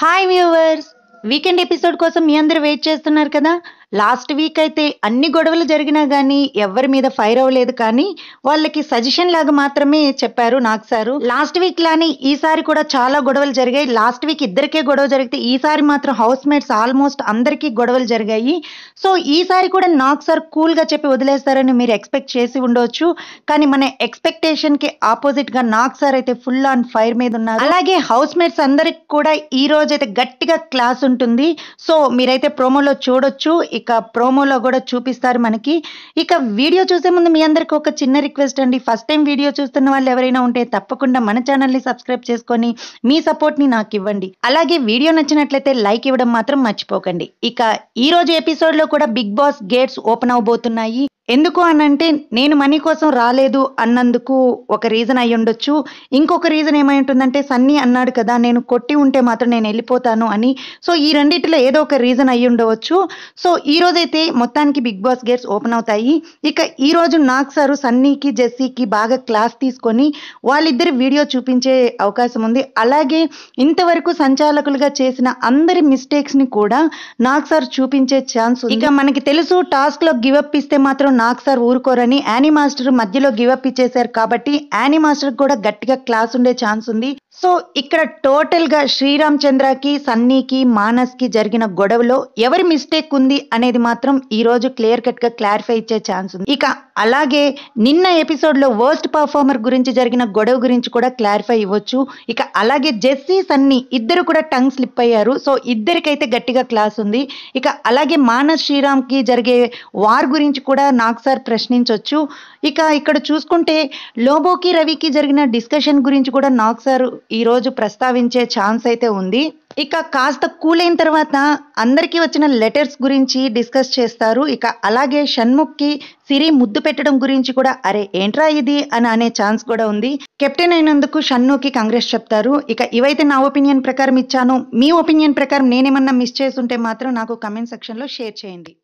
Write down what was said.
hi viewers weekend episode కోసం మీ అందరూ wait చేస్తున్నారు కదా లాస్ట్ వీక్ అయితే అన్ని గొడవలు జరిగినా కానీ ఎవరి మీద ఫైర్ అవ్వలేదు కానీ వాళ్ళకి సజెషన్ లాగా మాత్రమే చెప్పారు నాకు సారు లాస్ట్ వీక్ లాని ఈసారి కూడా చాలా గొడవలు జరిగాయి లాస్ట్ వీక్ ఇద్దరికే గొడవ జరిగితే ఈసారి మాత్రం హౌస్ మేట్స్ ఆల్మోస్ట్ అందరికీ గొడవలు జరిగాయి సో ఈసారి కూడా నాకు సార్ కూల్ గా చెప్పి వదిలేస్తారని మీరు ఎక్స్పెక్ట్ చేసి ఉండవచ్చు కానీ మన ఎక్స్పెక్టేషన్ కి ఆపోజిట్ గా నాకు సార్ అయితే ఫుల్ ఆన్ ఫైర్ మీద ఉన్నారు అలాగే హౌస్ మేట్స్ అందరికి కూడా ఈ రోజు అయితే గట్టిగా క్లాస్ ఉంటుంది సో మీరైతే ప్రోమోలో చూడొచ్చు ఇక ప్రోమోలో కూడా చూపిస్తారు మనకి ఇక వీడియో చూసే ముందు మీ అందరికి ఒక చిన్న రిక్వెస్ట్ అండి ఫస్ట్ టైం వీడియో చూస్తున్న వాళ్ళు ఎవరైనా ఉంటే తప్పకుండా మన ఛానల్ ని సబ్స్క్రైబ్ చేసుకొని మీ సపోర్ట్ ని నాకు ఇవ్వండి అలాగే వీడియో నచ్చినట్లయితే లైక్ ఇవ్వడం మాత్రం మర్చిపోకండి ఇక ఈ రోజు ఎపిసోడ్ లో కూడా బిగ్ బాస్ గేట్స్ ఓపెన్ అవబోతున్నాయి ఎందుకు అనంటే నేను మనీ కోసం రాలేదు అన్నందుకు ఒక రీజన్ అయి ఉండొచ్చు ఇంకొక రీజన్ ఏమై ఉంటుందంటే సన్నీ అన్నాడు కదా నేను కొట్టి ఉంటే మాత్రం నేను వెళ్ళిపోతాను అని సో ఈ రెండిటిలో ఏదో ఒక రీజన్ అయి ఉండవచ్చు సో ఈ రోజైతే మొత్తానికి బిగ్ బాస్ గేట్స్ ఓపెన్ అవుతాయి ఇక ఈ రోజు నాగ్ సారు సన్నీకి జెస్సీకి బాగా క్లాస్ తీసుకొని వాళ్ళిద్దరి వీడియో చూపించే అవకాశం ఉంది అలాగే ఇంతవరకు సంచాలకులుగా చేసిన అందరి మిస్టేక్స్ ని కూడా నాగ్ సార్ చూపించే ఛాన్స్ ఉంది ఇక మనకి తెలుసు టాస్క్ లో గివప్ ఇస్తే మాత్రం నాగ్ సార్ ఊరుకోరని యానీ మాస్టర్ మధ్యలో గివప్ ఇచ్చేశారు కాబట్టి యానీ మాస్టర్ కూడా గట్టిగా క్లాస్ ఉండే ఛాన్స్ ఉంది సో ఇక్కడ టోటల్ గా శ్రీరామ్ చంద్రకి సన్నీకి మానస్ కి జరిగిన గొడవలో ఎవరి మిస్టేక్ ఉంది అనేది మాత్రం ఈ రోజు క్లియర్ కట్ గా క్లారిఫై ఇచ్చే ఛాన్స్ ఉంది ఇక అలాగే నిన్న ఎపిసోడ్ లో వర్స్ట్ పర్ఫార్మర్ గురించి జరిగిన గొడవ గురించి కూడా క్లారిఫై ఇవ్వచ్చు ఇక అలాగే జెస్సీ సన్నీ ఇద్దరు కూడా టంగ్ స్లిప్ అయ్యారు సో ఇద్దరికైతే గట్టిగా క్లాస్ ఉంది ఇక అలాగే మానస్ శ్రీరామ్ కి జరిగే వార్ గురించి కూడా నాకు సార్ ప్రశ్నించవచ్చు ఇక ఇక్కడ చూసుకుంటే లోబోకి రవికి జరిగిన డిస్కషన్ గురించి కూడా నాకు సార్ ఈ రోజు ప్రస్తావించే ఛాన్స్ అయితే ఉంది ఇక కాస్త కూల్ అయిన తర్వాత అందరికీ వచ్చిన లెటర్స్ గురించి డిస్కస్ చేస్తారు ఇక అలాగే షణ్ముఖ్కి సిరి ముద్దు పెట్టడం గురించి కూడా అరే ఏంట్రా ఇది అని అనే ఛాన్స్ కూడా ఉంది కెప్టెన్ అయినందుకు షన్నుకి కాంగ్రెస్ చెప్తారు ఇక ఇవైతే నా ఒపీనియన్ ప్రకారం ఇచ్చాను మీ ఒపీనియన్ ప్రకారం నేనేమన్నా మిస్ చేస్తుంటే మాత్రం నాకు కమెంట్ సెక్షన్లో షేర్ చేయండి